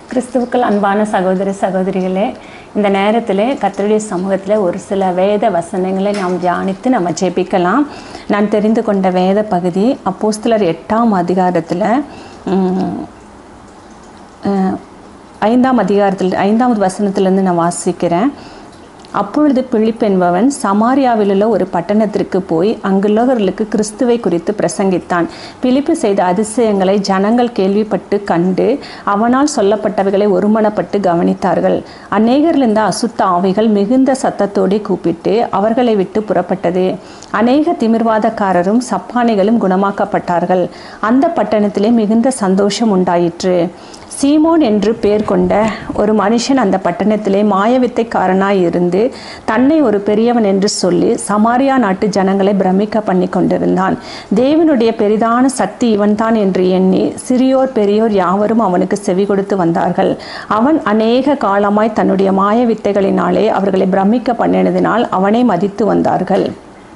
கிறிஸ்துவுக்கள் அன்பான சகோதர சகோதரிகளே இந்த நேரத்தில் கர்த்தருடைய சமூகத்தில் ஒரு சில வேத வசனங்களை நாம் தியானித்து நம்ம ஜெபிக்கலாம் நான் தெரிந்து கொண்ட வேத பகுதி அப்போஸ்தலர் எட்டாம் அதிகாரத்தில் உம், அஹ், ஐந்தாம் அதிகாரத்தில் ஐந்தாவது வசனத்திலிருந்து நான் வாசிக்கிறேன் அப்பொழுது பிலிப் என்பவன் சமாரியாவில் உள்ள ஒரு பட்டணத்திற்கு போய் அங்குள்ளவர்களுக்கு கிறிஸ்துவை குறித்து பிரசங்கித்தான் பிலிப்பு செய்த அதிசயங்களை ஜனங்கள் கேள்விப்பட்டு கண்டு அவனால் சொல்லப்பட்டவைகளை ஒருமனப்பட்டு கவனித்தார்கள் அநேகரில் இருந்த அசுத்த ஆவிகள் மிகுந்த சத்தத்தோடே கூப்பிட்டு அவர்களை விட்டு புறப்பட்டது அநேக திமிர்வாதக்காரரும் சப்பானிகளும் குணமாக்கப்பட்டார்கள் அந்த பட்டணத்திலே மிகுந்த சந்தோஷம் உண்டாயிற்று சீமோன் என்று பெயர் கொண்ட ஒரு மனுஷன் அந்த பட்டணத்திலே மாயவித்தைக்காரனாய் இருந்து தன்னை ஒரு பெரியவன் என்று சொல்லி சமாரியா நாட்டு ஜனங்களை பிரமிக்க பண்ணி கொண்டிருந்தான் தேவனுடைய பெரிதான சக்தி இவன்தான் என்று எண்ணி சிறியோர் பெரியோர் யாவரும் அவனுக்கு செவி கொடுத்து வந்தார்கள் அவன் அநேக காலமாய் தன்னுடைய மாய வித்தைகளினாலே அவர்களை பிரமிக்க பண்ணினதினால் அவனை மதித்து வந்தார்கள்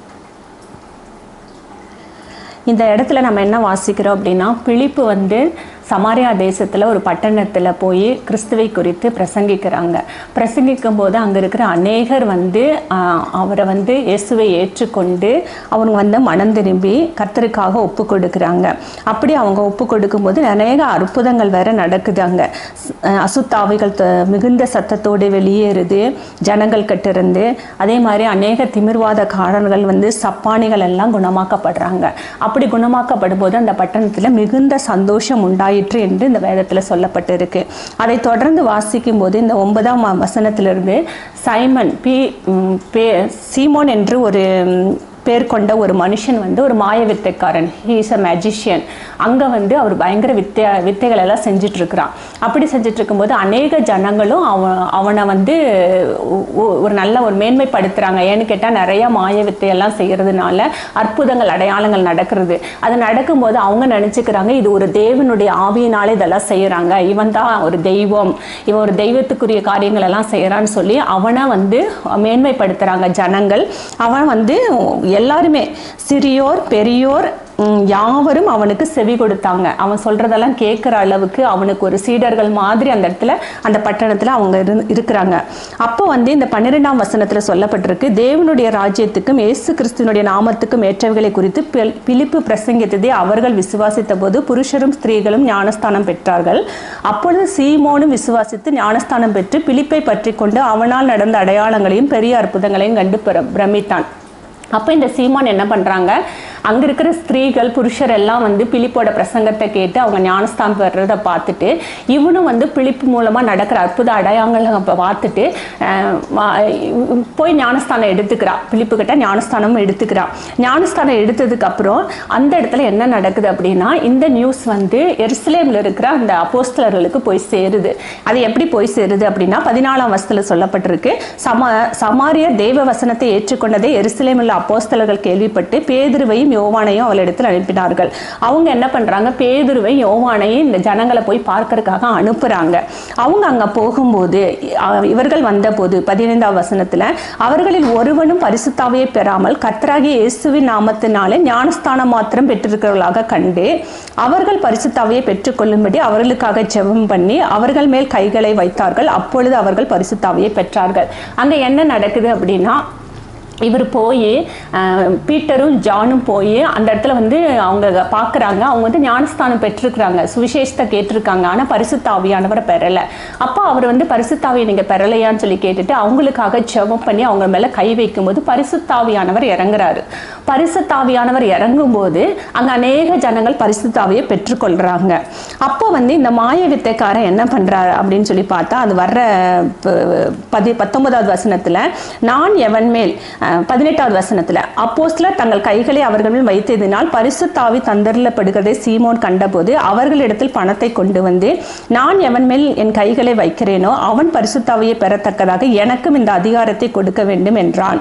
இந்த இடத்துல நம்ம என்ன வாசிக்கிறோம் அப்படின்னா பிலிப்பு வந்து சமாரியா தேசத்தில் ஒரு பட்டணத்தில் போய் கிறிஸ்துவை குறித்து பிரசங்கிக்கிறாங்க பிரசங்கிக்கும் போது அங்கே இருக்கிற அநேகர் வந்து ஆஹ், அவரை வந்து இயேசுவை ஏற்றுக்கொண்டு அவங்க வந்து மனம் திரும்பி கர்த்தருக்காக ஒப்பு கொடுக்குறாங்க அப்படி அவங்க ஒப்பு கொடுக்கும்போது அநேக அற்புதங்கள் வேற நடக்குது அங்கே அசுத்தாவிகள் த- மிகுந்த சத்தத்தோடு வெளியேறுது ஜனங்கள் கிட்டிருந்து அதே மாதிரி அநேக திமிர்வாத காரர்கள் வந்து சப்பானிகள் எல்லாம் குணமாக்கப்படுறாங்க அப்படி குணமாக்கப்படும் போது அந்த பட்டணத்தில் மிகுந்த சந்தோஷம் உண்டாயிற்று என்று இந்த வேதத்தில் சொல்லப்பட்டிருக்கு அதை தொடர்ந்து வாசிக்கும் போது இந்த ஒன்பதாம் வ- வசனத்திலிருந்து சைமன் பி ம், பே சீமோன் என்று ஒரு ம், பேர் கொண்ட ஒரு மனுஷன் வந்து ஒரு மாய வித்தைக்காரன் ஹீ இஸ் அ மேஜிஷியன் அங்கே வந்து அவர் பயங்கர வித்தை வித்தைகள் எல்லாம் செஞ்சுட்டு இருக்கிறான் அப்படி செஞ்சுட்டு இருக்கும்போது அநேக ஜனங்களும் அவன் அவனை வந்து ஒ- ஒ- ஒரு நல்ல ஒரு மேன்மைப்படுத்துகிறாங்க ஏன்னு கேட்டால் நிறைய மாய வித்தையெல்லாம் செய்கிறதுனால அற்புதங்கள் அடையாளங்கள் நடக்கிறது அது நடக்கும்போது அவங்க நினச்சிக்கிறாங்க இது ஒரு தேவனுடைய ஆவியினாலே இதெல்லாம் செய்கிறாங்க இவன் தான் ஒரு தெய்வம் இவன் ஒரு தெய்வத்துக்குரிய காரியங்கள் எல்லாம் செய்கிறான்னு சொல்லி அவனை வந்து மேன்மைப்படுத்துகிறாங்க ஜனங்கள் அவன் வந்து எல்லாருமே சிறியோர் பெரியோர் ம், யாவரும் அவனுக்கு செவி கொடுத்தாங்க அவன் சொல்றதெல்லாம் கேட்குற அளவுக்கு அவனுக்கு ஒரு சீடர்கள் மாதிரி அந்த இடத்துல அந்த பட்டணத்தில் அவங்க இரு இருக்கிறாங்க அப்போ வந்து இந்த பன்னிரெண்டாம் வசனத்தில் சொல்லப்பட்டிருக்கு தேவனுடைய ராஜ்யத்துக்கும் இயேசு கிறிஸ்துவனுடைய நாமத்துக்கும் ஏற்றவைகளை குறித்து பில்- பிலிப்பு பிரசங்கித்ததை அவர்கள் விசுவாசித்த போது புருஷரும் ஸ்திரீகளும் ஞானஸ்தானம் பெற்றார்கள் அப்பொழுது சீமோனும் விசுவாசித்து ஞானஸ்தானம் பெற்று பிலிப்பை பற்றி கொண்டு அவனால் நடந்த அடையாளங்களையும் பெரிய அற்புதங்களையும் கண்டு பிர- பிரமித்தான் அப்போ இந்த சீமான் என்ன பண்ணுறாங்க அங்கே இருக்கிற ஸ்திரீகள் புருஷர் எல்லாம் வந்து பிலிப்போட பிரசங்கத்தை கேட்டு அவங்க ஞானஸ்தானம் பெறதை பார்த்துட்டு இவனும் வந்து பிலிப்பு மூலமாக நடக்கிற அற்புத அடையாளங்களை அப்போ பார்த்துட்டு அஹ், வா- இவ் போய் ஞானஸ்தானம் எடுத்துக்கிறா பிலிப்பு கிட்ட ஞானஸ்தானம் எடுத்துக்கிறா ஞானஸ்தானம் எடுத்ததுக்கு அப்புறம் அந்த இடத்துல என்ன நடக்குது அப்படின்னா இந்த நியூஸ் வந்து எருசலேமில் இருக்கிற அந்த அப்போஸ்தலர்களுக்கு போய் சேருது அது எப்படி போய் சேருது அப்படின்னா பதினாலாம் வருஷத்தில் சொல்லப்பட்டிருக்கு சமா சமாரிய தேவ வசனத்தை ஏற்றுக்கொண்டதை எருசலேமில் உள்ள அப்போஸ்தலர்கள் கேள்விப்பட்டு பேதுருவையும் யோவானையும் அவளிடத்தில் அனுப்பினார்கள் அவங்க என்ன பண்றாங்க பேதுருவை யோவானையும் இந்த ஜனங்களை போய் பார்க்கறதுக்காக அனுப்புறாங்க அவங்க அங்க போகும்போது அஹ், இவர்கள் வந்தபோது பதினைந்தாம் வசனத்துல அவர்களில் ஒருவனும் பரிசுத்தாவையை பெறாமல் கர்த்தராகிய இயேசுவின் நாமத்தினாலே ஞானஸ்தானம் மாத்திரம் பெற்றிருக்கிறவர்களாக கண்டு அவர்கள் பரிசுத்தாவையை பெற்றுக்கொள்ளும்படி அவர்களுக்காக ஜெபம் பண்ணி அவர்கள் மேல் கைகளை வைத்தார்கள் அப்பொழுது அவர்கள் பரிசுத்தாவையை பெற்றார்கள் அங்க என்ன நடக்குது அப்படின்னா இவர் போய் பீட்டரும் ஜானும் போய் அந்த இடத்துல வந்து அவங்க பார்க்குறாங்க அவங்க வந்து ஞானஸ்தானம் பெற்றிருக்கிறாங்க சுவிசேஷத்தை கேட்டிருக்காங்க ஆனால் பரிசுத்த ஆவியானவரை பெறலை அப்போ அவர் வந்து பரிசுத்தாவியை நீங்கள் பெறலையான்னு சொல்லி கேட்டுட்டு அவங்களுக்காக ஜெபம் பண்ணி அவங்க மேலே கை வைக்கும்போது பரிசுத்தாவியானவர் இறங்குறாரு பரிசுத்தாவியானவர் இறங்கும்போது அங்கே அநேக ஜனங்கள் பரிசுத்தாவியை பெற்றுக்கொள்கிறாங்க அப்போ வந்து இந்த மாய வித்தைக்காரன் என்ன பண்ணுறாரு அப்படின்னு சொல்லி பார்த்தா அது வர்ற ப- பதி பத்தொன்பதாவது வசனத்தில் நான் எவன் மேல் அஹ், பதினெட்டாவது வசனத்தில் அப்போஸ்தலர் தங்கள் கைகளை அவர்கள் மேல் வைத்ததினால் பரிசுத்தாவி தந்தரிலப்படுகிறதை சீமோன் கண்டபோது அவர்களிடத்தில் பணத்தை கொண்டு வந்து நான் எவன் மேல் என் கைகளை வைக்கிறேனோ அவன் பரிசுத்தாவியை பெறத்தக்கதாக எனக்கும் இந்த அதிகாரத்தை கொடுக்க வேண்டும் என்றான்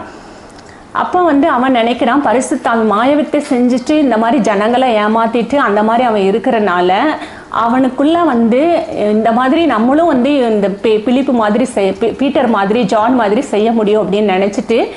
அப்போ வந்து அவன் நினைக்கிறான் பரிசுத்தாவி மாயவித்தை செஞ்சுட்டு இந்த மாதிரி ஜனங்களை ஏமாத்திட்டு அந்த மாதிரி அவன் இருக்கிறனால அவனுக்குள்ள வந்து இந்த மாதிரி நம்மளும் வந்து இந்த பி- பிலிப்பு மாதிரி செய் பி- பீட்டர் மாதிரி ஜான் மாதிரி செய்ய முடியும் அப்படின்னு நினச்சிட்டு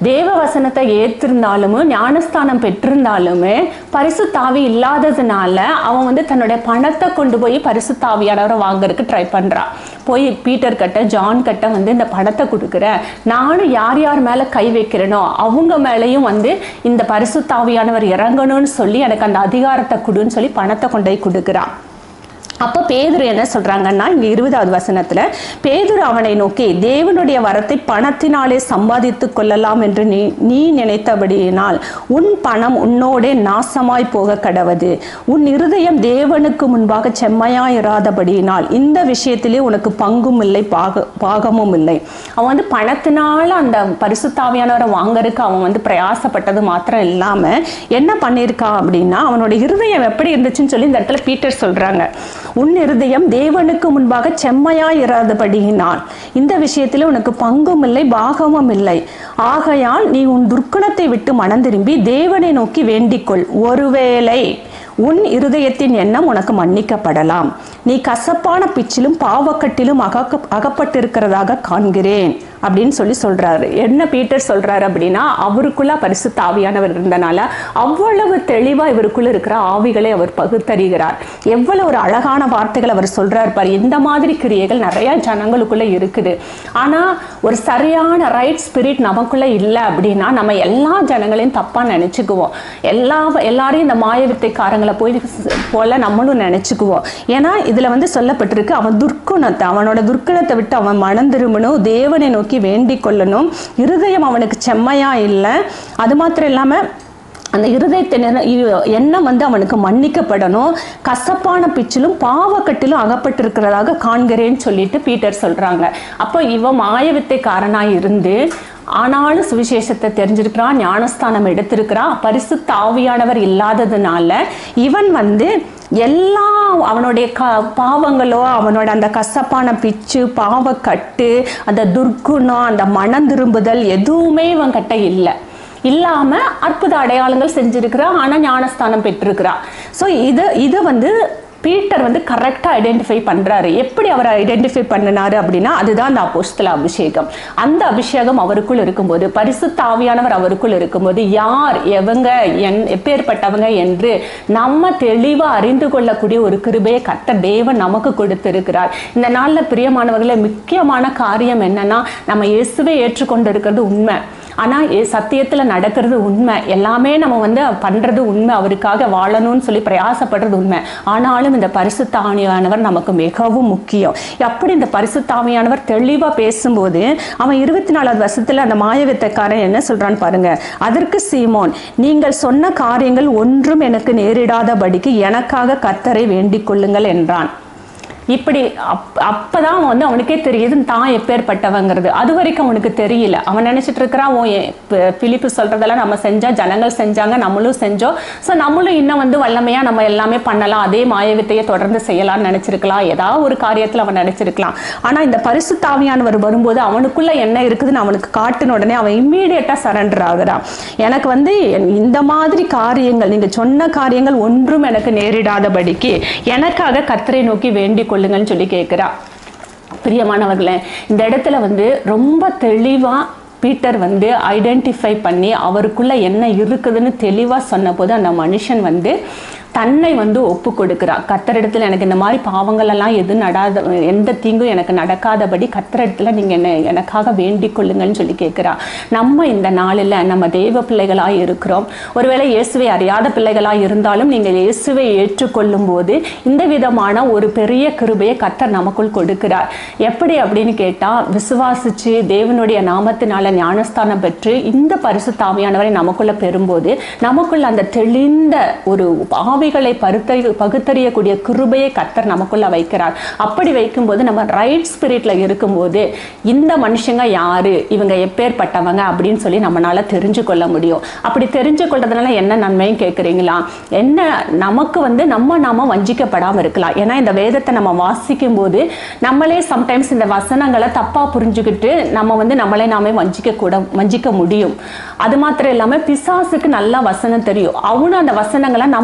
தேவ வசனத்தை ஏற்றிருந்தாலுமே ஞானஸ்தானம் பெற்றிருந்தாலுமே பரிசுத்தாவி இல்லாததுனால அவன் வந்து தன்னுடைய பணத்தை கொண்டு போய் பரிசுத்தாவியானவரை வாங்குறதுக்கு ட்ரை பண்றான் போய் பீட்டர் கிட்ட ஜான் கிட்ட வந்து இந்த பணத்தை கொடுக்குறேன் நானும் யார் யார் மேல கை வைக்கிறேனோ அவங்க மேலேயும் வந்து இந்த பரிசுத்தாவியானவர் இறங்கணும்னு சொல்லி எனக்கு அந்த அதிகாரத்தை கொடுன்னு சொல்லி பணத்தை கொண்டு போய் கொடுக்குறான் அப்போ பேதுரு என்ன சொல்றாங்கன்னா இங்க இருபதாவது வசனத்துல பேதுரு அவனை நோக்கி தேவனுடைய வரத்தை பணத்தினாலே சம்பாதித்து கொள்ளலாம் என்று நீ நீ நினைத்தபடியினால் உன் பணம் உன்னோடே நாசமாய் போக கடவது உன் இருதயம் தேவனுக்கு முன்பாக செம்மையாயிராதபடியினால் இந்த விஷயத்திலே உனக்கு பங்கும் இல்லை பாக பாகமும் இல்லை அவன் வந்து பணத்தினால அந்த பரிசுத்தாவியானவரை வாங்கறதுக்கு அவன் வந்து பிரயாசப்பட்டது மாத்திரம் இல்லாம என்ன பண்ணியிருக்கான் அப்படின்னா அவனோட இருதயம் எப்படி இருந்துச்சுன்னு சொல்லி இந்த இடத்துல பீட்டர் சொல்றாங்க உன் இருதயம் தேவனுக்கு முன்பாக செம்மையாய் இராதபடியினால் இந்த விஷயத்தில் உனக்கு பங்கும் இல்லை பாகமும் இல்லை ஆகையால் நீ உன் துர்க்குணத்தை விட்டு மனம் திரும்பி தேவனை நோக்கி வேண்டிக்கொள் ஒருவேளை உன் இருதயத்தின் எண்ணம் உனக்கு மன்னிக்கப்படலாம் நீ கசப்பான பிச்சிலும் பாவக்கட்டிலும் அகக்க அகப்பட்டிருக்கிறதாக காண்கிறேன் அப்படின்னு சொல்லி சொல்றாரு என்ன பீட்டர் சொல்றாரு அப்படின்னா அவருக்குள்ள பரிசுத்த ஆவியானவர் இருந்தனால அவ்வளவு தெளிவா இவருக்குள்ள இருக்கிற ஆவிகளை அவர் பகுத்தறிகிறார் எவ்வளவு ஒரு அழகான வார்த்தைகள் அவர் சொல்றார் பாரு இந்த மாதிரி கிரியைகள் நிறைய ஜனங்களுக்குள்ள இருக்குது ஆனா ஒரு சரியான ரைட் ஸ்பிரிட் நமக்குள்ள இல்லை அப்படின்னா நம்ம எல்லா ஜனங்களையும் தப்பா நினைச்சுக்குவோம் எல்லா எல்லாரையும் இந்த மாய வித்தைக்காரங்களை போய் போல நம்மளும் நினைச்சுக்குவோம் ஏன்னா இதுல வந்து சொல்லப்பட்டிருக்கு அவன் துர்க்குணத்தை அவனோட துர்க்குணத்தை விட்டு அவன் மனம் திரும்பணும் தேவனை நோக்கி வேண்டிக் கொள்ளணும் இருதயம் அவனுக்கு செம்மையா இல்லை அது மாத்திரம் இல்லாம அந்த இருதயத்தின் எண்ண- இ- எண்ணம் வந்து அவனுக்கு மன்னிக்கப்படணும் கசப்பான பிச்சிலும் பாவக்கட்டிலும் அகப்பட்டிருக்கிறதாக காண்கிறேன்னு சொல்லிட்டு பீட்டர் சொல்றாங்க அப்போ இவன் மாயவித்தைக்காரனாய் இருந்து ஆனாலும் சுவிசேஷத்தை தெரிஞ்சிருக்கிறான் ஞானஸ்தானம் எடுத்திருக்கிறான் பரிசுத்த ஆவியானவர் இல்லாததுனால இவன் வந்து எல்லா அவனுடைய க பாவங்களோ அவனோட அந்த கசப்பான பிச்சு பாவக்கட்டு அந்த துர்க்குணம் அந்த மனம் திரும்புதல் எதுவுமே இவன் கிட்ட இல்லை இல்லாம அற்புத அடையாளங்கள் செஞ்சிருக்கிறான் ஆனா ஞானஸ்தானம் பெற்றிருக்கிறான் ஸோ இது இது வந்து பீட்டர் வந்து கரெக்டாக ஐடென்டிஃபை பண்றாரு எப்படி அவர் ஐடென்டிஃபை பண்ணினாரு அப்படின்னா அதுதான் அந்த அப்போஸ்தல அபிஷேகம் அந்த அபிஷேகம் அவருக்குள் இருக்கும்போது பரிசுத்த ஆவியானவர் அவருக்குள் இருக்கும்போது யார் எவங்க என் எப்பேற்பட்டவங்க என்று நம்ம தெளிவா அறிந்து கொள்ளக்கூடிய ஒரு கிருபையை கத்த தேவன் நமக்கு கொடுத்திருக்கிறார் இந்த நாள்ல பிரியமானவர்களே முக்கியமான காரியம் என்னன்னா நம்ம இயேசுவை ஏற்றுக்கொண்டு இருக்கிறது உண்மை ஆனா ஏ- சத்தியத்துல நடக்கிறது உண்மை எல்லாமே நம்ம வந்து பண்றது உண்மை அவருக்காக வாழணும்னு சொல்லி பிரயாசப்படுறது உண்மை ஆனாலும் இந்த பரிசுத்தாவியானவர் நமக்கு மிகவும் முக்கியம் அப்படி இந்த பரிசுத்தாவியானவர் தெளிவா பேசும்போது அவன் இருபத்தி நாலாவது வருஷத்துல அந்த மாயவித்தைக்காரன் என்ன சொல்றான்னு பாருங்க அதற்கு சீமோன் நீங்கள் சொன்ன காரியங்கள் ஒன்றும் எனக்கு நேரிடாதபடிக்கு எனக்காக கர்த்தரை வேண்டிக் கொள்ளுங்கள் என்றான் இப்படி அப் அப்பதான் அவன் வந்து அவனுக்கே தெரியுது தான் எப்பேற்பட்டவங்கிறது அது வரைக்கும் அவனுக்கு தெரியல அவன் நினைச்சிட்டு இருக்கிறான் ஓ எ- பி- பிலிப்பு சொல்றதெல்லாம் நம்ம செஞ்சா ஜனங்கள் செஞ்சாங்க நம்மளும் செஞ்சோம் ஸோ நம்மளும் இன்னும் வந்து வல்லமையா நம்ம எல்லாமே பண்ணலாம் அதே மாயவித்தையை தொடர்ந்து செய்யலாம்னு நினைச்சிருக்கலாம் ஏதாவது ஒரு காரியத்துல அவன் நினைச்சிருக்கலாம் ஆனா இந்த பரிசுத்தாவியானவர் வரும்போது அவனுக்குள்ள என்ன இருக்குதுன்னு அவனுக்கு காட்டின உடனே அவன் இம்மீடியட்டா சரண்டர் ஆகுறான் எனக்கு வந்து இந்த மாதிரி காரியங்கள் நீங்க சொன்ன காரியங்கள் ஒன்றும் எனக்கு நேரிடாதபடிக்கு எனக்காக கர்த்தரை நோக்கி வேண்டிக் கொள்ளுங்கள்னு சொல்லி கேட்கிறா பிரியமானவர்களே இந்த இடத்துல வந்து ரொம்ப தெளிவா பீட்டர் வந்து ஐடென்டிஃபை பண்ணி அவருக்குள்ள என்ன இருக்குதுன்னு தெளிவா சொன்னபோது அந்த மனுஷன் வந்து தன்னை வந்து ஒப்பு கொடுக்கிறான் கத்தரிடத்துல எனக்கு இந்த மாதிரி பாவங்கள் எல்லாம் எது நடாத எந்த தீங்கும் எனக்கு நடக்காதபடி கத்தரிடத்துல நீங்க என்ன எனக்காக வேண்டிக் கொள்ளுங்கள்னு சொல்லி கேட்கிறா நம்ம இந்த நாளில் நம்ம தேவ பிள்ளைகளாய் இருக்கிறோம் ஒருவேளை இயேசுவை அறியாத பிள்ளைகளாய் இருந்தாலும் நீங்கள் இயேசுவை ஏற்றுக்கொள்ளும் போது இந்த விதமான ஒரு பெரிய கிருபையை கத்தர் நமக்குள் கொடுக்கிறார் எப்படி அப்படின்னு கேட்டா விசுவாசிச்சு தேவனுடைய நாமத்தினால ஞானஸ்தானம் பெற்று இந்த பரிசு தாமியானவரை நமக்குள்ள பெறும்போது நமக்குள்ள அந்த தெளிந்த ஒரு ஆவிகளை பருத்தறி பகுத்தறியக்கூடிய கிருபையை கத்தர் நமக்குள்ள வைக்கிறார் அப்படி வைக்கும்போது நம்ம ரைட் ஸ்பிரிட்ல இருக்கும்போது இந்த மனுஷங்க யாரு இவங்க எப்பேற்பட்டவங்க அப்படின்னு சொல்லி நம்மளால தெரிஞ்சு கொள்ள முடியும் அப்படி தெரிஞ்சு கொள்றதுனால என்ன நன்மையும் கேட்குறீங்களா என்ன நமக்கு வந்து நம்ம நாம வஞ்சிக்கப்படாம இருக்கலாம் ஏன்னா இந்த வேதத்தை நம்ம வாசிக்கும் போது நம்மளே சம்டைம்ஸ் இந்த வசனங்களை தப்பா புரிஞ்சுக்கிட்டு நம்ம வந்து நம்மளே நாமே வஞ்சிக்க கூட வஞ்சிக்க முடியும் அது மாத்திரம் இல்லாம பிசாசுக்கு நல்லா வசனம் தெரியும் அவனும் அந்த வசனங்களை நம்ம வாசிக்கும்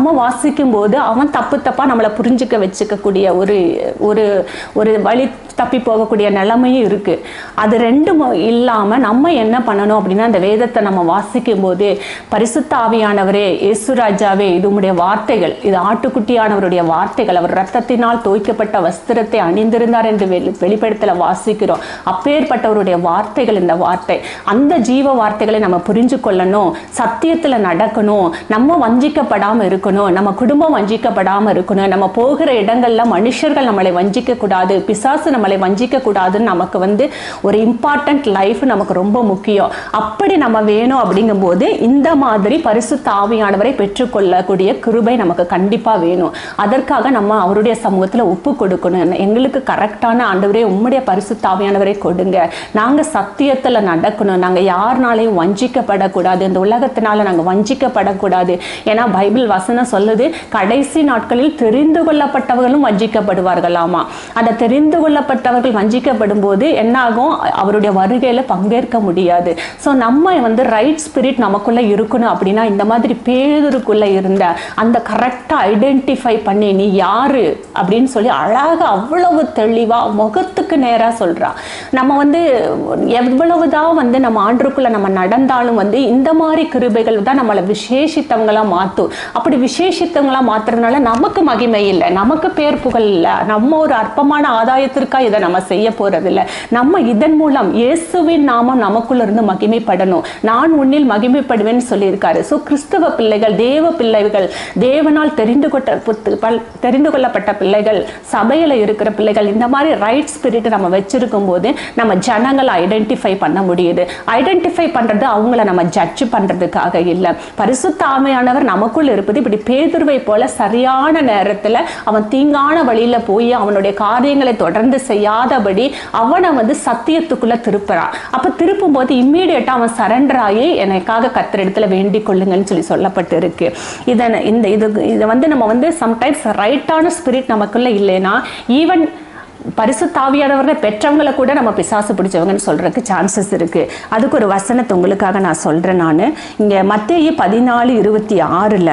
வாசிக்கும் போது அவன் தப்பு தப்பா நம்மளை புரிஞ்சுக்க வச்சுக்கக்கூடிய ஒரு ஒரு ஒரு வழி தப்பி போகக்கூடிய நிலைமையும் இருக்கு அது ரெண்டும் இல்லாம நம்ம என்ன பண்ணணும் அப்படின்னா அந்த வேதத்தை நம்ம வாசிக்கும் போது பரிசுத்த ஆவியானவரே இயேசுராஜாவே இது உம்முடைய வார்த்தைகள் இது ஆட்டுக்குட்டியானவருடைய வார்த்தைகள் அவர் ரத்தத்தினால் தோய்க்கப்பட்ட வஸ்திரத்தை அணிந்திருந்தார் என்று வெளி வெளிப்படுத்தல வாசிக்கிறோம் அப்பேற்பட்டவருடைய வார்த்தைகள் இந்த வார்த்தை அந்த ஜீவ வார்த்தைகளை நம்ம புரிஞ்சு கொள்ளணும் சத்தியத்துல நடக்கணும் நம்ம வஞ்சிக்கப்படாம இருக்கணும் நம்ம குடும்பம் வஞ்சிக்கப்படாம இருக்கணும் நம்ம போகிற இடங்கள்ல மனுஷர்கள் நம்மளை வஞ்சிக்க கூடாது பிசாசு நம்மளை வஞ்சிக்க கூடாதுன்னு நமக்கு வந்து ஒரு இம்பார்ட்டன்ட் லைஃப் நமக்கு ரொம்ப முக்கியம் அப்படி நம்ம வேணும் அப்படிங்கும்போது இந்த மாதிரி பரிசுத்த ஆவியானவரை பெற்றுக்கொள்ளக்கூடிய கிருபை நமக்கு கண்டிப்பா வேணும் அதற்காக நம்ம அவருடைய சமூகத்துல ஒப்பு கொடுக்கணும் எங்களுக்கு கரெக்டான ஆண்டவரே உம்முடைய பரிசுத்த ஆவியானவரை கொடுங்க நாங்க சத்தியத்துல நடக்கணும் நாங்க யாருனாலையும் வஞ்சிக்கப்படக்கூடாது இந்த உலகத்தினால நாங்க வஞ்சிக்கப்படக்கூடாது ஏன்னா பைபிள் வசனம் சொல்லுது கடைசி நாட்களில் தெரிந்து கொள்ளப்பட்டவர்களும் வஞ்சிக்கப்படுவார்களாமா அந்த தெரிந்து கொள்ளப்பட்டவர்கள் வஞ்சிக்கப்படும் போது என்னாகும் அவருடைய வருகையில பங்கேற்க முடியாது ஸோ நம்ம வந்து ரைட் ஸ்பிரிட் நமக்குள்ள இருக்கணும் அப்படின்னா இந்த மாதிரி பேருக்குள்ள இருந்த அந்த கரெக்டாக ஐடென்டிஃபை பண்ணி நீ யாரு அப்படின்னு சொல்லி அழகாக அவ்வளவு தெளிவா முகத்துக்கு நேரா சொல்றா நம்ம வந்து எவ்வளவுதான் வந்து நம்ம ஆண்டுக்குள்ள நம்ம நடந்தாலும் வந்து இந்த மாதிரி கிருபைகள் தான் நம்மளை விசேஷித்தவங்களா மாற்றும் அப்படி விசேஷித்தவங்களா மாத்துறதுனால நமக்கு மகிமை இல்லை நமக்கு பேர் புகழ் இல்லை நம்ம ஒரு அற்பமான ஆதாயத்திற்கா இதை நம்ம செய்ய போறது இல்லை நம்ம இதன் மூலம் இயேசுவின் நாமம் நமக்குள்ள இருந்து மகிமைப்படணும் நான் உன்னில் மகிமைப்படுவேன்னு சொல்லியிருக்காரு ஸோ கிறிஸ்தவ பிள்ளைகள் தேவ பிள்ளைகள் தேவனால் தெரிந்து கொட்ட புத்து- பல்- தெரிந்து கொள்ளப்பட்ட பிள்ளைகள் சபையில இருக்கிற பிள்ளைகள் இந்த மாதிரி ரைட் ஸ்பிரிட் நம்ம வச்சிருக்கும் போது நம்ம ஜனங்களை ஐடென்டிஃபை பண்ண முடியுது ஐடென்டிஃபை பண்றது அவங்கள நம்ம ஜட்ஜ் பண்றதுக்காக இல்லை பரிசுத்த ஆமையானவர் நமக்குள் இருப்பது இப்படி பேதுருவை போல சரியான நேரத்துல அவன் தீங்கான வழியில போய் அவனுடைய காரியங்களை தொடர்ந்து செய்யாதபடி அவனை வந்து சத்தியத்துக்குள்ள திருப்புறான் அப்ப திருப்பும் போது இம்மீடியட்டா அவன் சரண்டர் ஆகி எனக்காக கத்திர இடத்துல வேண்டிக் கொள்ளுங்கன்னு சொல்லி சொல்லப்பட்டு இருக்கு இதை இந்த இது இதை வந்து நம்ம வந்து சம்டைம்ஸ் ரைட்டான ஸ்பிரிட் நமக்குள்ள இல்லைன்னா ஈவன் பரிசுத்தாவியானவர்களை பெற்றவங்களை கூட நம்ம பிசாசு பிடிச்சவங்கன்னு சொல்றதுக்கு சான்சஸ் இருக்கு அதுக்கு ஒரு வசனத்தை உங்களுக்காக நான் சொல்றேன் நான் இங்க மத்தேயு பதினாலு இருபத்தி ஆறுல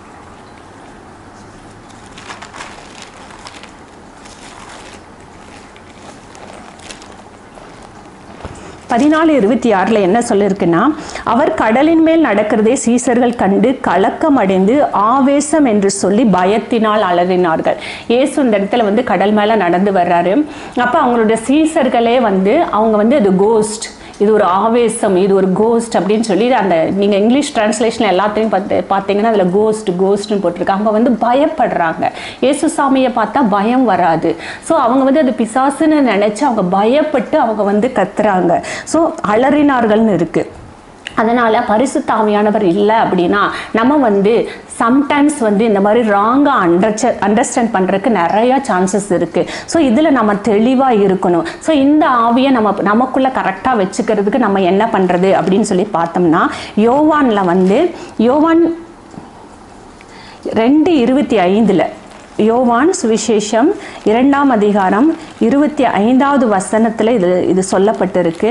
பதினாலு இருபத்தி ஆறுல என்ன சொல்லியிருக்குன்னா அவர் கடலின் மேல் நடக்கிறதை சீசர்கள் கண்டு கலக்கம் அடைந்து ஆவேசம் என்று சொல்லி பயத்தினால் அலறினார்கள் இயேசு இந்த இடத்துல வந்து கடல் மேல நடந்து வர்றாரு அப்ப அவங்களுடைய சீசர்களே வந்து அவங்க வந்து அது கோஸ்ட் இது ஒரு ஆவேசம் இது ஒரு கோஸ்ட் அப்படின்னு சொல்லி அந்த நீங்க இங்கிலீஷ் டிரான்ஸ்லேஷன் எல்லாத்தையும் பார்த்து பார்த்தீங்கன்னா அதுல கோஸ்ட் கோஸ்ட்னு போட்டிருக்காங்க அவங்க வந்து பயப்படுறாங்க இயேசு சாமியை பார்த்தா பயம் வராது ஸோ அவங்க வந்து அது பிசாசுன்னு நினைச்சு அவங்க பயப்பட்டு அவங்க வந்து கத்துறாங்க ஸோ அலறினார்கள்னு இருக்கு அதனால பரிசுத்த ஆவியானவர் இல்லை அப்படின்னா நம்ம வந்து சம்டைம்ஸ் வந்து இந்த மாதிரி ராங்காக அண்டர்ச்ச அண்டர்ஸ்டாண்ட் பண்ணுறதுக்கு நிறைய சான்சஸ் இருக்குது ஸோ இதில் நம்ம தெளிவாக இருக்கணும் ஸோ இந்த ஆவியை நம்ம நமக்குள்ளே கரெக்டாக வச்சுக்கிறதுக்கு நம்ம என்ன பண்ணுறது அப்படின்னு சொல்லி பார்த்தோம்னா யோவானில் வந்து யோவான் ரெண்டு இருபத்தி ஐந்தில் யோவான் சுவிசேஷம் இரண்டாம் அதிகாரம் இருபத்தி ஐந்தாவது வசனத்தில் இது இது சொல்லப்பட்டிருக்கு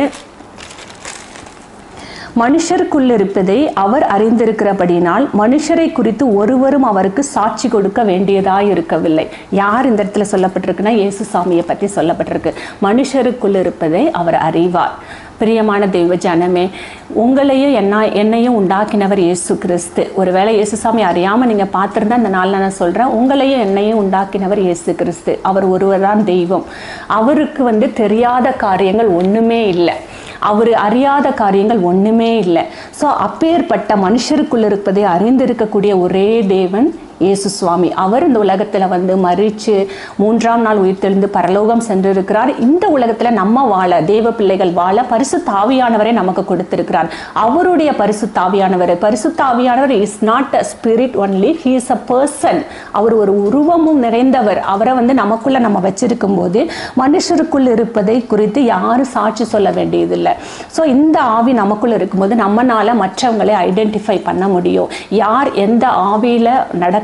மனுஷருக்குள்ளிருப்பதை அவர் அறிந்திருக்கிறபடியினால் மனுஷரை குறித்து ஒருவரும் அவருக்கு சாட்சி கொடுக்க வேண்டியதாய் இருக்கவில்லை யார் இந்த இடத்துல சொல்லப்பட்டிருக்குன்னா இயேசு சாமியை பற்றி சொல்லப்பட்டிருக்கு மனுஷருக்குள் இருப்பதை அவர் அறிவார் பிரியமான தெய்வ ஜனமே உங்களையும் என்ன என்னையும் உண்டாக்கினவர் இயேசு கிறிஸ்து ஒருவேளை இயேசு சாமி அறியாமல் நீங்கள் பார்த்துருந்தா இந்த நாளில் நான் சொல்கிறேன் உங்களையும் என்னையும் உண்டாக்கினவர் இயேசு கிறிஸ்து அவர் ஒருவர் தான் தெய்வம் அவருக்கு வந்து தெரியாத காரியங்கள் ஒன்றுமே இல்லை அவர் அறியாத காரியங்கள் ஒண்ணுமே இல்லை ஸோ அப்பேற்பட்ட மனுஷருக்குள்ள இருப்பதை அறிந்திருக்கக்கூடிய ஒரே தேவன் இயேசு சுவாமி அவர் இந்த உலகத்துல வந்து மறிச்சு மூன்றாம் நாள் உயிர்த்தெழுந்து பரலோகம் சென்றிருக்கிறார் இந்த உலகத்துல நம்ம வாழ தேவ பிள்ளைகள் வாழ பரிசு தாவியானவரை நமக்கு கொடுத்திருக்கிறார் அவருடைய பரிசு தாவியானவர் பரிசு தாவியானவர் is not a spirit only he is a person அவர் ஒரு உருவமும் நிறைந்தவர் அவரை வந்து நமக்குள்ள நம்ம வச்சிருக்கும் போது மனுஷருக்குள் இருப்பதை குறித்து யாரும் சாட்சி சொல்ல வேண்டியதில்லை ஸோ இந்த ஆவி நமக்குள்ள இருக்கும்போது நம்மனால மற்றவங்களை ஐடென்டிஃபை பண்ண முடியும் யார் எந்த ஆவியில நடக்கிறாங்க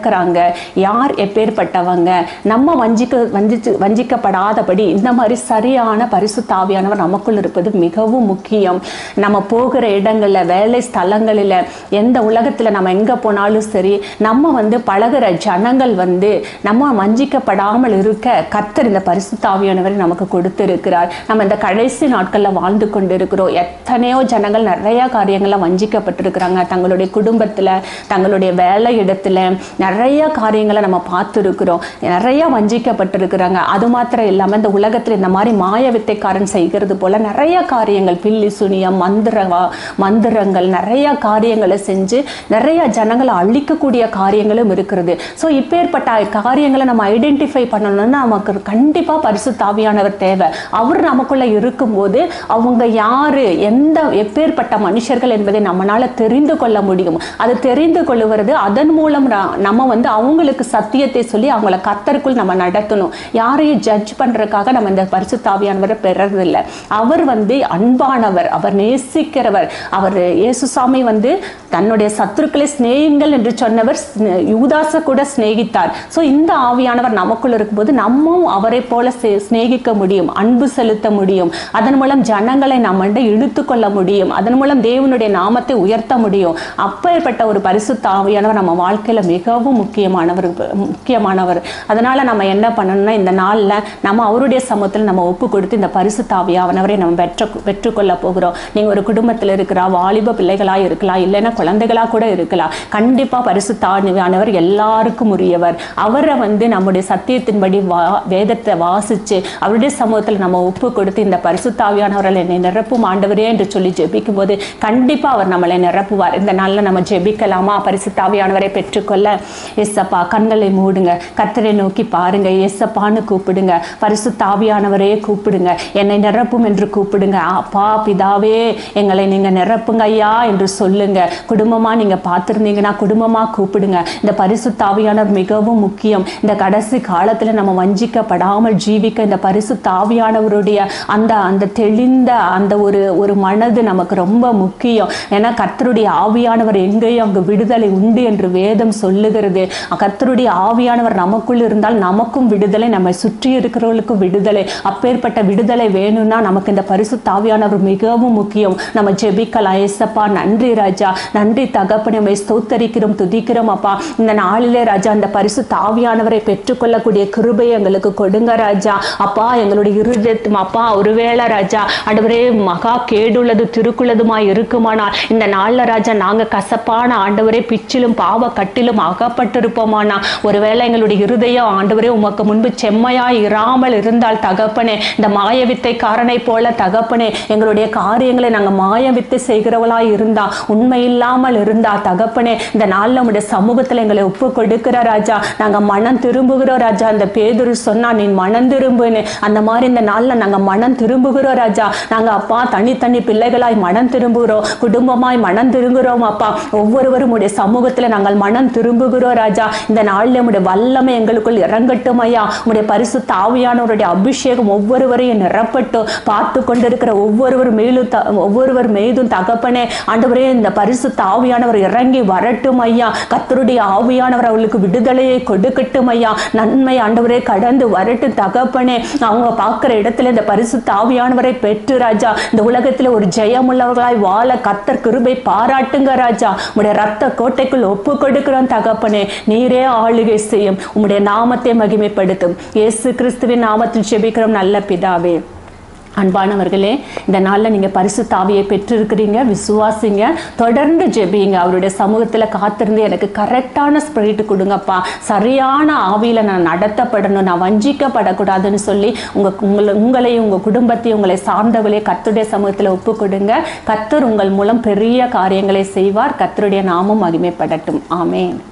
நடக்கிறாங்க யார் எப்பேற்பட்டவங்க நம்ம வஞ்சிக்க வஞ்சிச்சு வஞ்சிக்கப்படாதபடி இந்த மாதிரி சரியான பரிசுத்தாவியானவர் நமக்குள் இருப்பது மிகவும் முக்கியம் நம்ம போகிற இடங்கள்ல வேலை ஸ்தலங்களில் எந்த உலகத்துல நம்ம எங்க போனாலும் சரி நம்ம வந்து பழகுற ஜனங்கள் வந்து நம்ம வஞ்சிக்கப்படாமல் இருக்க கர்த்தர் இந்த பரிசுத்தாவியானவரை நமக்கு கொடுத்திருக்கிறார் நம்ம இந்த கடைசி நாட்கள்ல வாழ்ந்து கொண்டு இருக்கிறோம் எத்தனையோ ஜனங்கள் நிறைய காரியங்கள்ல வஞ்சிக்கப்பட்டிருக்கிறாங்க தங்களுடைய குடும்பத்துல தங்களுடைய வேலை இடத்துல நிறைய காரியங்களை நம்ம பார்த்துருக்கிறோம் நிறைய வஞ்சிக்கப்பட்டிருக்கிறாங்க அது மாத்திரம் இல்லாம இந்த உலகத்துல இந்த மாதிரி மாய வித்தைக்காரன் செய்கிறது போல நிறைய காரியங்கள் பில்லி சுனியம் மந்திர மந்திரங்கள் நிறைய காரியங்களை செஞ்சு நிறைய ஜனங்களை அழிக்கக்கூடிய காரியங்களும் இருக்கிறது ஸோ இப்பேற்பட்ட காரியங்களை நம்ம ஐடென்டிஃபை பண்ணணும்னா நமக்கு கண்டிப்பா பரிசு தாவியானவர் தேவை அவர் நமக்குள்ள இருக்கும்போது அவங்க யாரு எந்த எப்பேற்பட்ட மனுஷர்கள் என்பதை நம்மளால தெரிந்து கொள்ள முடியும் அது தெரிந்து கொள்ளுவது அதன் மூலம் நா- நம்ம வந்து அவங்களுக்கு சத்தியத்தை சொல்லி அவங்கள கத்தருக்குள் நம்ம நடத்தணும் யாரையும் ஜட்ஜ் பண்றதுக்காக நம்ம இந்த பரிசுத்தாவியானவரை பெறறதில்லை அவர் வந்து அன்பானவர் அவர் நேசிக்கிறவர் அவர் இயேசுசாமி வந்து தன்னுடைய சத்துருக்களை சிநேகிங்கள் என்று சொன்னவர் ஸ்நே- யூதாசை கூட சிநேகித்தார் ஸோ இந்த ஆவியானவர் நமக்குள்ள இருக்கும்போது நம்மும் அவரை போல சே- சிநேகிக்க முடியும் அன்பு செலுத்த முடியும் அதன் மூலம் ஜனங்களை நம்மள்ட இழுத்து கொள்ள முடியும் அதன் மூலம் தேவனுடைய நாமத்தை உயர்த்த முடியும் அப்பேற்பட்ட ஒரு பரிசுத்த ஆவியானவர் நம்ம வாழ்க்கையில மிகவும் முக்கியமானவர் முக்கியமானவர் அதனால நம்ம என்ன பண்ணணும்னா இந்த நாள்ல நம்ம அவருடைய சமூகத்தில் நம்ம ஒப்பு கொடுத்து இந்த பரிசுத்த ஆவியானவரை நம்ம பெற்ற பெற்றுக்கொள்ள போகிறோம் நீங்க ஒரு குடும்பத்தில் இருக்கிற வாலிப பிள்ளைகளா இருக்கலாம் இல்லைன்னா குழந்தைகளா கூட இருக்கலாம் கண்டிப்பா பரிசுத்த ஆவியானவர் எல்லாருக்கும் உரியவர் அவரை வந்து நம்முடைய சத்தியத்தின்படி வா வேதத்தை வாசிச்சு அவருடைய சமூகத்தில் நம்ம ஒப்பு கொடுத்து இந்த பரிசுத்தாவியானவர்கள் என்னை நிரப்பும் ஆண்டவரே என்று சொல்லி ஜெபிக்கும் போது கண்டிப்பா அவர் நம்மளை நிரப்புவார் இந்த நாள்ல நம்ம ஜெபிக்கலாமா பரிசுத்தாவியானவரை பெற்றுக்கொள்ள எஸ்ஸப்பா கண்களை மூடுங்க கர்த்தரை நோக்கி பாருங்க எஸ்ஸப்பான்னு கூப்பிடுங்க பரிசுத்தாவியானவரே கூப்பிடுங்க என்னை நிரப்பும் என்று கூப்பிடுங்க அப்பா பிதாவே எங்களை நீங்க நிரப்புங்க ஐயா என்று சொல்லுங்க குடும்பமா நீங்க பார்த்திருந்தீங்கன்னா குடும்பமா கூப்பிடுங்க இந்த பரிசுத்தாவியானவர் மிகவும் முக்கியம் இந்த கடைசி காலத்துல நம்ம வஞ்சிக்கப்படாமல் ஜீவிக்க இந்த பரிசுத்தாவியானவருடைய அந்த அந்த தெளிந்த அந்த ஒரு ஒரு மனது நமக்கு ரொம்ப முக்கியம் ஏன்னா கர்த்தருடைய ஆவியானவர் எங்கேயும் அங்கு விடுதலை உண்டு என்று வேதம் சொல்லுகிறது கர்த்தருடைய ஆவியானவர் நமக்குள் இருந்தால் நமக்கும் விடுதலை நம்மை சுற்றி இருக்கிறவர்களுக்கும் விடுதலை அப்பேற்பட்ட விடுதலை வேணும்னா நமக்கு இந்த பரிசுத்தாவியானவர் மிகவும் முக்கியம் நம்ம ஜெபிக்கலாம் ஏசப்பா நன்றி ராஜா நன்றி தகப்பனே உம்மை ஸ்தோத்தரிக்கிறோம் துதிக்கிறோம் அப்பா இந்த நாளிலே ராஜா அந்த பரிசு தாவியானவரை பெற்றுக்கொள்ளக்கூடிய கிருபை எங்களுக்கு கொடுங்க ராஜா அப்பா எங்களுடைய இருதயத்தும் அப்பா ஒருவேளை ராஜா ஆண்டவரே மகா கேடுள்ளது திருக்குள்ளதுமாய் இருக்குமானால் இந்த நாள்ல ராஜா நாங்க கசப்பான ஆண்டவரே பிச்சிலும் பாவ கட்டிலும் அகப்பட்டிருப்போமானா ஒருவேளை எங்களுடைய இருதயம் ஆண்டவரே உமக்கு முன்பு செம்மையாய் இராமல் இருந்தால் தகப்பனே இந்த மாய வித்தைக்காரனை போல தகப்பனே எங்களுடைய காரியங்களை நாங்க மாய வித்தை செய்கிறவளாய் இருந்தா உண்மை இல்லாமல் இருந்தா தகப்பனே இந்த நாள்ல உடைய சமூகத்துல எங்களை ஒப்பு கொடுக்கிற ராஜா நாங்க மனம் திரும்புகிறோம் ராஜா அந்த பேதுரு சொன்னா நீ மனம் திரும்புன்னு அந்த மாதிரி இந்த நாள்ல நாங்க மனம் திரும்புகிறோம் ராஜா நாங்க அப்பா தனி தனி பிள்ளைகளாய் மனம் திரும்புகிறோம் குடும்பமாய் மனம் திரும்புகிறோம் அப்பா ஒவ்வொருவரும் உடைய சமூகத்துல நாங்கள் மனம் திரும்புகிறோம் ராஜா இந்த நாள்ல உடைய வல்லமை எங்களுக்குள் இறங்கட்டும் ஐயா உடைய பரிசு தாவியானவருடைய அபிஷேகம் ஒவ்வொருவரையும் நிரப்பட்டும் பார்த்து கொண்டிருக்கிற ஒவ்வொருவர் மேலும் த- ஒவ்வொருவர் மீதும் தகப்பனே ஆண்டவரே இந்த பரிசு தாவியானவர் இறங்கி வரட்டும் ஐயா கர்த்தருடைய ஆவியானவர் அவர்களுக்கு விடுதலையை கொடுக்கட்டும் ஐயா நன்மை ஆண்டவரே கடந்து வரட்டும் தகப்பனே அவங்க பார்க்கிற இடத்துல இந்த பரிசு தாவியானவரை பெற்று ராஜா இந்த உலகத்துல ஒரு ஜெயமுள்ளவர்களாய் வாழ கர்த்தர் கிருபை பாராட்டுங்க ராஜா உடைய ரத்த கோட்டைக்குள் ஒப்பு கொடுக்கிறோம் தகப்பனே நீரே ஆளுகை செய்யும் உம்முடைய நாமத்தை மகிமைப்படுத்தும் இயேசு கிறிஸ்துவின் நாமத்தில் ஜெபிக்கிறோம் நல்ல பிதாவே அன்பானவர்களே இந்த நாளில் நீங்கள் பரிசு தாவியை பெற்றிருக்கிறீங்க விசுவாசிங்க தொடர்ந்து ஜெபிங்க அவருடைய சமூகத்தில் காத்திருந்து எனக்கு கரெக்டான ஸ்பிரிட் கொடுங்கப்பா சரியான ஆவியில் நான் நடத்தப்படணும் நான் வஞ்சிக்கப்படக்கூடாதுன்னு சொல்லி உங்கள் உங்களை உங்களையும் உங்கள் குடும்பத்தையும் உங்களை சார்ந்தவர்களே கர்த்தருடைய சமூகத்தில் ஒப்பு கொடுங்க கர்த்தர் உங்கள் மூலம் பெரிய காரியங்களை செய்வார் கர்த்தருடைய நாமம் மகிமைப்படட்டும் ஆமென்